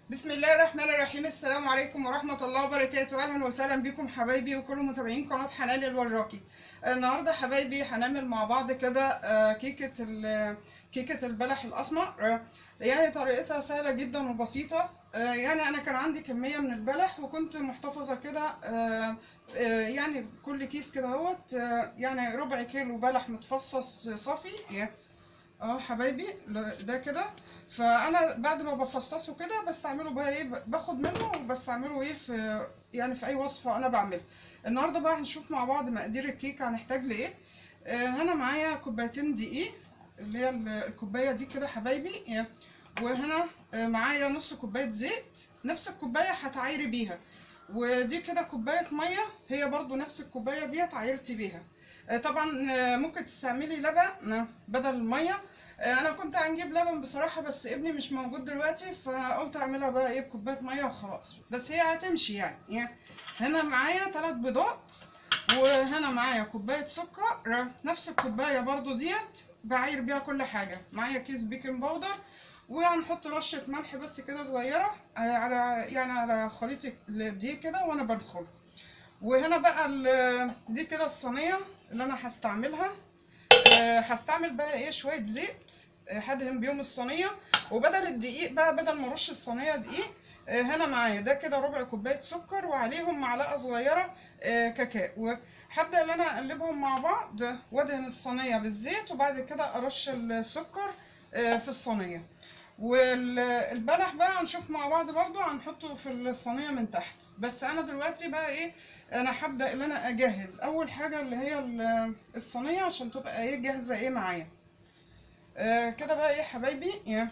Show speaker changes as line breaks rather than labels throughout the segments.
بسم الله الرحمن الرحيم السلام عليكم ورحمة الله وبركاته أهلا وسهلا بكم حبايبي وكل متابعين قناة حنان الوراقي النهاردة حبايبي هنعمل مع بعض كده آه، كيكة ال- كيكة البلح الأسمر آه، يعني طريقتها سهلة جدا وبسيطة آه، يعني أنا كان عندي كمية من البلح وكنت محتفظة كده آه، آه، يعني كل كيس كده اهوت آه، يعني ربع كيلو بلح متفصص صافي اه حبايبي ل- ده كده فانا بعد ما بفصصه كده بستعمله بقى ايه ب- باخد منه وبستعمله ايه في يعني في اي وصفه انا بعملها النهارده بقى هنشوف مع بعض مقادير الكيك هنحتاج لايه آه هنا معايا كوبايتين دقيق اللي هي ال- الكوبايه دي كده حبايبي وهنا آه، معايا نص كوبايه زيت نفس الكوبايه هتعايري بيها ودي كده كوبايه ميه هي برضو نفس الكوبايه ديت عايرتي بيها آه، طبعا آه، ممكن تستعملي لبن آه، بدل الميه آه، انا كنت هنجيب لبن بصراحه بس ابني مش موجود دلوقتي فقلت اعملها بقى ايه بكوبايه ميه وخلاص بس هي هتمشي يعني, يعني هنا معايا ثلاث بيضات وهنا معايا كوبايه سكر نفس الكوبايه برضو ديت بعاير بيها كل حاجه معايا كيس بيكنج باودر وهنحط رشه ملح بس كده صغيره آه، على يعني على خليط الدقيق كده وانا بنخل وهنا بقى ال- دي كده الصينيه اللي انا هستعملها آه، هستعمل بقى ايه شويه زيت آه، هدهن بيهم الصينيه وبدل الدقيق بقى بدل ما ارش الصينيه دقيق آه، هنا معايا ده كده ربع كوبايه سكر وعليهم معلقه صغيره آه، كاكاو وهبدا ان انا اقلبهم مع بعض وادهن الصينيه بالزيت وبعد كده ارش السكر آه، في الصينيه والبلح بقى هنشوف مع بعض برضو هنحطه في الصينيه من تحت بس انا دلوقتي بقى ايه انا هبدا ان انا اجهز اول حاجه اللي هي ال- الصينيه عشان تبقى ايه جاهزه ايه معايا آه كده بقى ايه حبايبي يا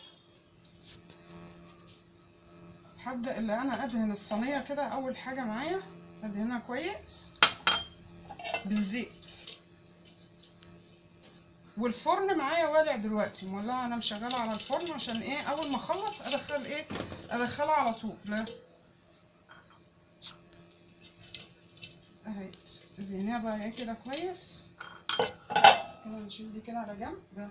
هبدا اللي انا ادهن الصينيه كده اول حاجه معايا ادهنها كويس بالزيت والفرن معايا والع دلوقتي مولعه انا مشغله على الفرن عشان ايه اول ما اخلص ادخل ايه ادخلها على طول لا اهي تدهنيها بقى ايه كده كويس كده نشيل دي كده على جنب ده.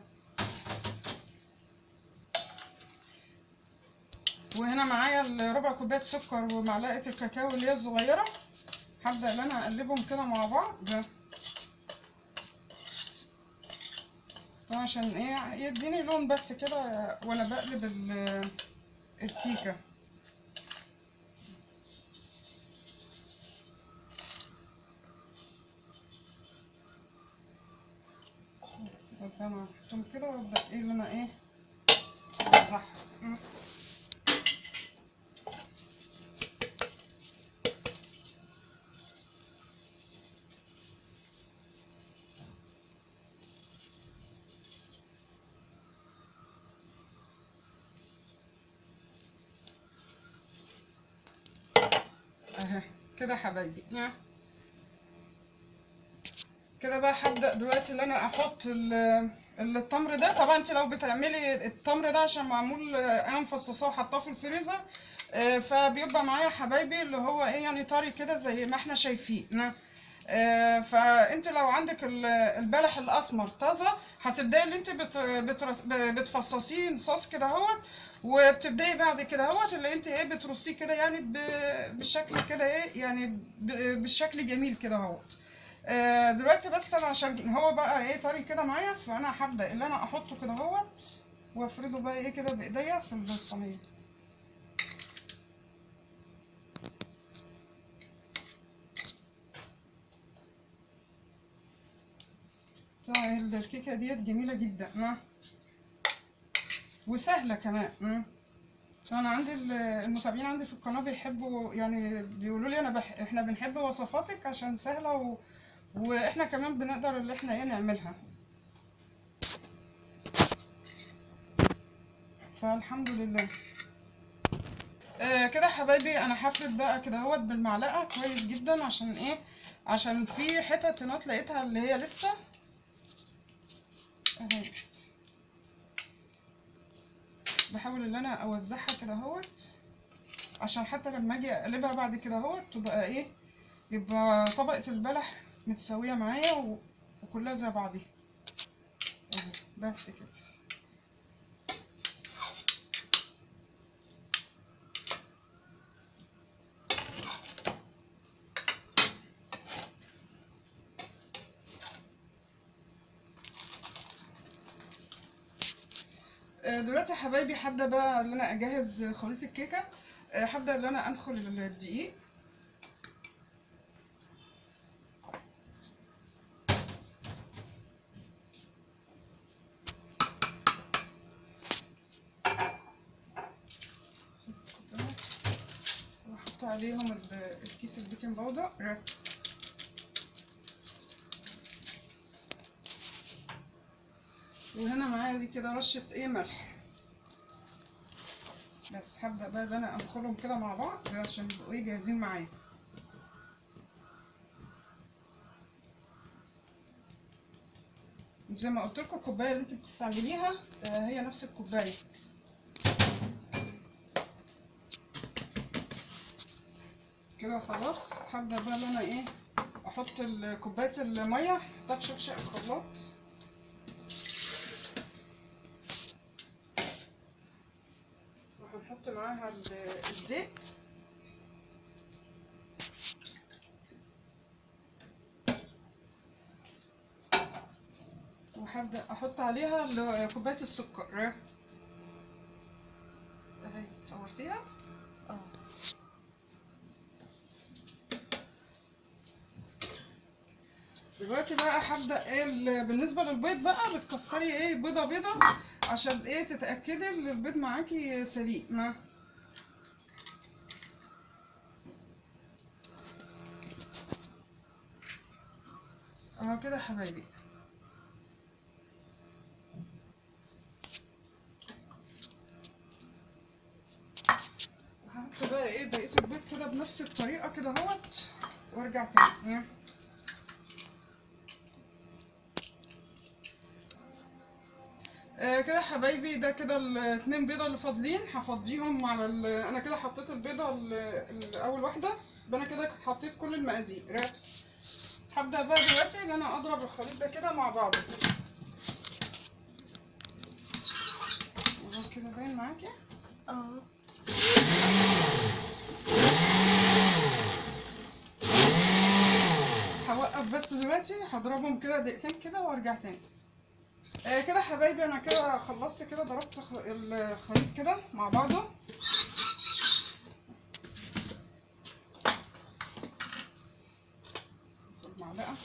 وهنا معايا الربع كوبايه سكر ومعلقه الكاكاو اللي هي الصغيره هبدا ان انا اقلبهم كده مع بعض ده. طبعا عشان ايه يديني لون بس كده وانا بقلب ال- الكيكه فانا احطهم كده وابدا ايه اللي انا ايه اوزعها م. اهي كده حبايبي ها. كده بقى هبدأ دلوقتي اللي انا احط ال- التمر ده طبعا انت لو بتعملي التمر ده عشان معمول آه، انا مفصصاه وحطاه في الفريزر آه، فبيبقى معايا حبايبي اللي هو ايه يعني طري كده زي ما احنا شايفين آه، فانت لو عندك ال- البلح الاسمر طازه هتبداي اللي انت بت- بترص- ب- بتفصصيه صوص كده اهوت وبتبداي بعد كده اهوت اللي انت ايه بترصيه كده يعني ب- بالشكل كده ايه يعني ب- بالشكل جميل كده اهوت آه، دلوقتي بس انا عشان هو بقى ايه طري كده معايا فانا هبدا اللي انا احطه كده اهوت وافرده بقى ايه كده بايديا في الصينيه طبعا الكيكه ديت جميله جدا ها. وسهله كمان م. انا عندي ال- المتابعين عندي في القناه بيحبوا يعني بيقولوا لي انا بح... احنا بنحب وصفاتك عشان سهله و... واحنا كمان بنقدر اللي احنا ايه نعملها فالحمد لله آه كده حبايبي انا هفرد بقى كده اهوت بالمعلقه كويس جدا عشان ايه عشان في حتت هنا لقيتها اللي هي لسه اهي بحاول ان انا اوزعها كده اهوت عشان حتى لما اجي اقلبها بعد كده اهوت تبقى ايه يبقى طبقة البلح متساوية معايا و... وكلها زي بعضيها اهي بس كده آه، دلوقتي يا حبايبي هبدا بقى ان انا اجهز خليط الكيكه آه، هبدا ان انا انخل الدقيق واحط عليهم ال- الكيس البيكنج باودر وهنا معايا دي كده رشة ايه ملح بس هبدأ بقى ان انا انخلهم كده مع بعض عشان يبقوا ايه جاهزين معايا زي ما قلت لكم الكوبايه اللي انت بتستعمليها آه، هي نفس الكوبايه كده خلاص هبدأ بقى ان انا ايه احط ال- كوبايه الميه احطها في شفشق الخلاط وهنحط معاها ال- الزيت وهبدأ احط عليها ال- كوبايه السكر اهي صورتيها اه دلوقتي بقى هبدأ ايه ال- بالنسبة للبيض بقى بتكسري ايه بيضة بيضة عشان ايه تتأكدي ان البيض معاكي سليق ما اهو كده يا حبايبي هحط بقى ايه بقية البيض كده بنفس الطريقة كده اهوت وارجع تاني آه كده يا حبايبي ده كده الاتنين بيضة اللي فاضلين هفضيهم على ال... انا كده حطيت البيضة ال... ال- اول واحدة يبقى انا كده حطيت كل المقادير هبدأ بقى دلوقتي ان انا اضرب الخليط ده كده مع بعضه اهو كده باين معاكي
اه
هوقف بس دلوقتي هضربهم كده دقيقتين كده وارجع تاني آه كده يا حبايبي انا كده خلصت كده ضربت خ- الخليط كده مع بعضه خد معلقه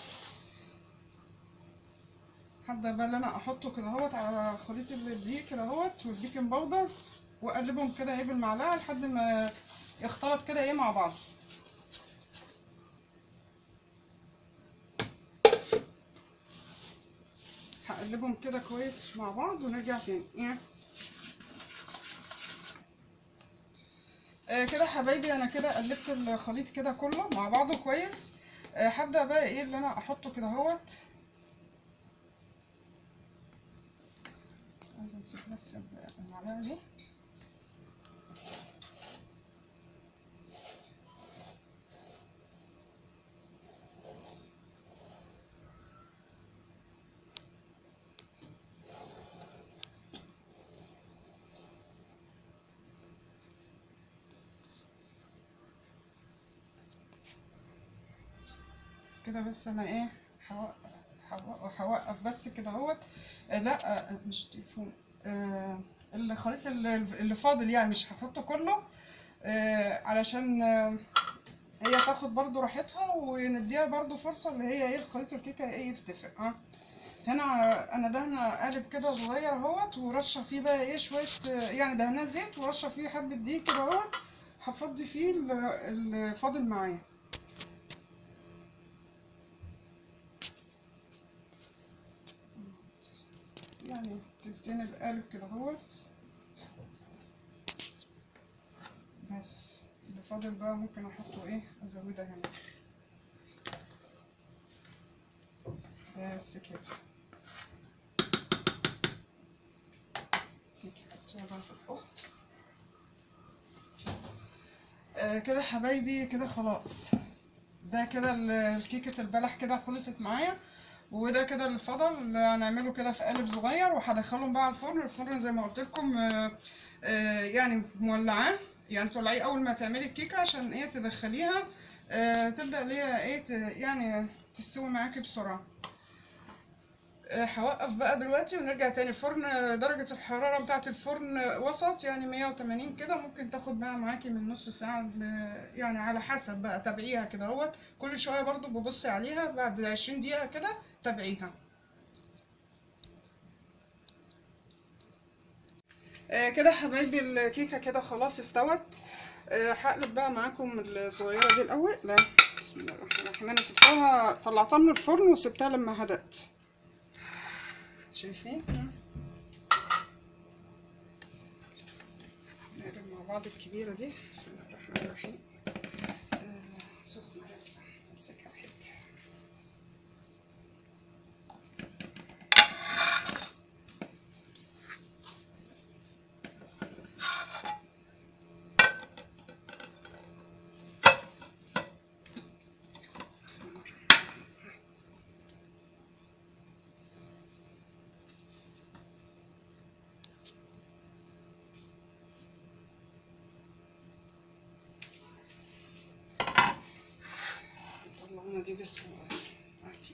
هبدا بقى ان انا احطه كده اهوت على خليط الدقيق كده اهوت والبيكنج باودر واقلبهم كده ايه بالمعلقه لحد ما يختلط كده ايه مع بعض هقلبهم كده كويس مع بعض ونرجع تاني إيه؟ آه كده يا حبايبي انا كده قلبت الخليط كده كله مع بعضه كويس آه هبدأ بقى ايه اللي انا احطه كده اهوت عايزة امسك بس المعلقة دي كده بس انا ايه هوقف هوقف- هوقف بس كده اهوت آه، لا آه، مش تليفون آه، الخليط اللي اللي فاضل يعني مش هحطه كله آه، علشان آه، هي تاخد برضو راحتها ونديها برضو فرصة اللي هي ايه الخليط الكيكة ايه يرتفع اه هنا آه، انا دهنة قالب كده صغير اهوت ورشة فيه بقى ايه شوية آه، يعني دهناه زيت ورشة فيه حبة دقيق كده اهوت هفضي فيه ال- اللي فاضل معايا يعني تلتين القالب كده اهوت بس اللي فاضل بقى ممكن احطه ايه ازودها هنا بس كده سيكي حطيها بقى في الحوض آه كده حبايبي كده خلاص ده كده ال- الكيكة البلح كده خلصت معايا وده كده اللي فضل اللي هنعمله كده في قالب صغير وهدخلهم بقى على الفرن الفرن زي ما قلت لكم آه، آه، يعني مولعاه يعني تولعيه اول ما تعملي الكيكه عشان ايه تدخليها آه، تبدا اللي هي ايه ت- يعني تستوي معاكي بسرعه آه، هوقف بقى دلوقتي ونرجع تاني الفرن آه، درجة الحرارة بتاعة الفرن آه، وسط يعني 180 كده ممكن تاخد بقى معاكي من نص ساعة ل- يعني على حسب بقى تابعيها كده اهوت كل شوية برضو ببصي عليها بعد 20 دقيقة كده تابعيها آه، كده حبايبي الكيكة كده خلاص استوت آه، هقلب بقى معاكم الصغيرة دي الأول لا بسم الله الرحمن الرحيم أنا سبتها طلعتها من الفرن وسبتها لما هدت شايفين نقلب مع بعض الكبيرة دي بسم الله الرحمن الرحيم آه، سخنة لسه امسكها بحتة بسم الله الرحمن الرحيم طلعنا دي بس عادي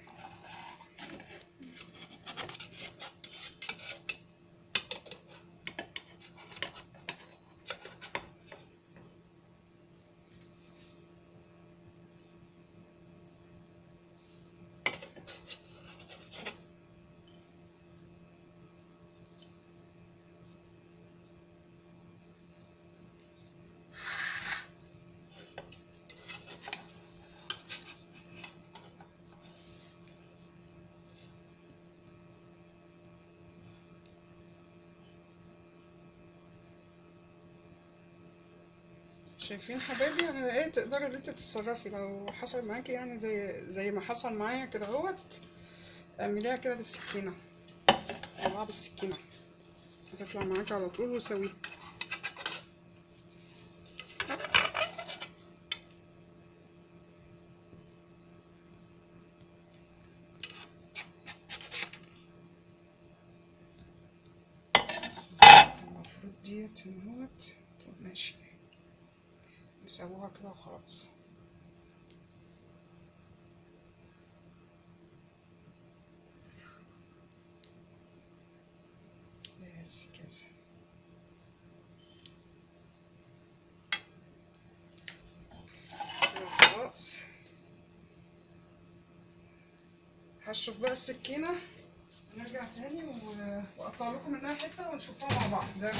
شايفين حبايبي انا ايه تقدري ان انت تتصرفي لو حصل معاكي يعني زي زي ما حصل معايا كده اهوت اعمليها كده بالسكينه طلعها بالسكينه هتطلع معاكي على طول وسويها المفروض ديت اهوت طب ماشي نسووها كده وخلاص بس كده كده خلاص هشوف بقى السكينة نرجع تاني و- واقطع لكم منها حتة ونشوفها مع بعض ده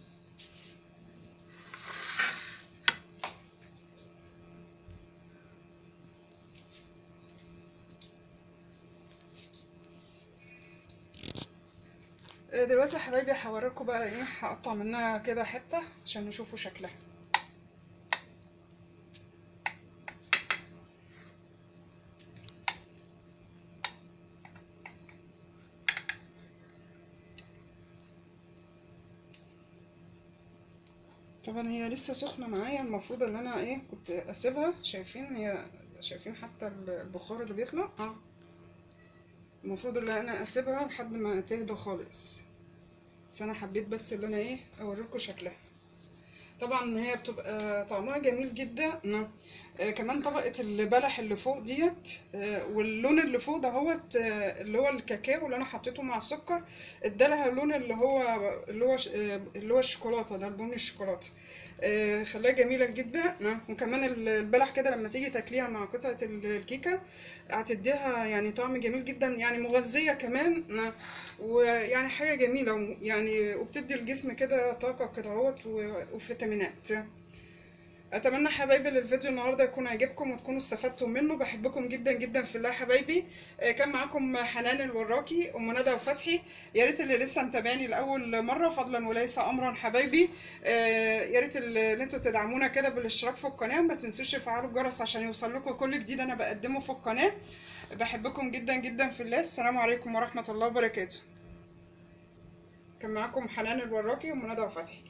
آه، دلوقتي يا حبايبي هوريكم بقى ايه هقطع منها كده حتة عشان نشوفوا شكلها طبعا هي لسه سخنة معايا المفروض ان انا ايه كنت اسيبها شايفين هي شايفين حتى البخار اللي بيطلع اه المفروض ان انا اسيبها لحد ما تهدى خالص بس انا حبيت بس اللي انا ايه اوريكم شكلها طبعا هي بتبقى طعمها جميل جدا آه كمان طبقة البلح اللي فوق ديت آه واللون اللي فوق ده هوت آه اللي هو الكاكاو اللي انا حطيته مع السكر ادالها اللون اللي هو اللي هو ش- آه اللي هو الشوكولاتة ده البني الشوكولاتة آه خلاها جميلة جدا آه وكمان ال- البلح كده لما تيجي تاكليها مع قطعة ال- الكيكة هتديها يعني طعم جميل جدا يعني مغذية كمان آه ويعني حاجة جميلة و- يعني وبتدي الجسم كده طاقة كده اهوت و- وفيتامينات اتمنى حبايبي الفيديو النهارده يكون عجبكم وتكونوا استفدتوا منه بحبكم جدا جدا في الله حبايبي آه، كان معاكم حنان الوراكي ام ندى وفتحي يا ريت اللي لسه متابعني لاول مره فضلا وليس امرا حبايبي آه، يا ريت اللي اللي انتوا تدعمونا كده بالاشتراك في القناه وما تنسوش تفعلوا الجرس عشان يوصل لكم كل جديد انا بقدمه في القناه بحبكم جدا جدا في الله السلام عليكم ورحمه الله وبركاته كان معاكم حنان الوراكي ام ندى وفتحي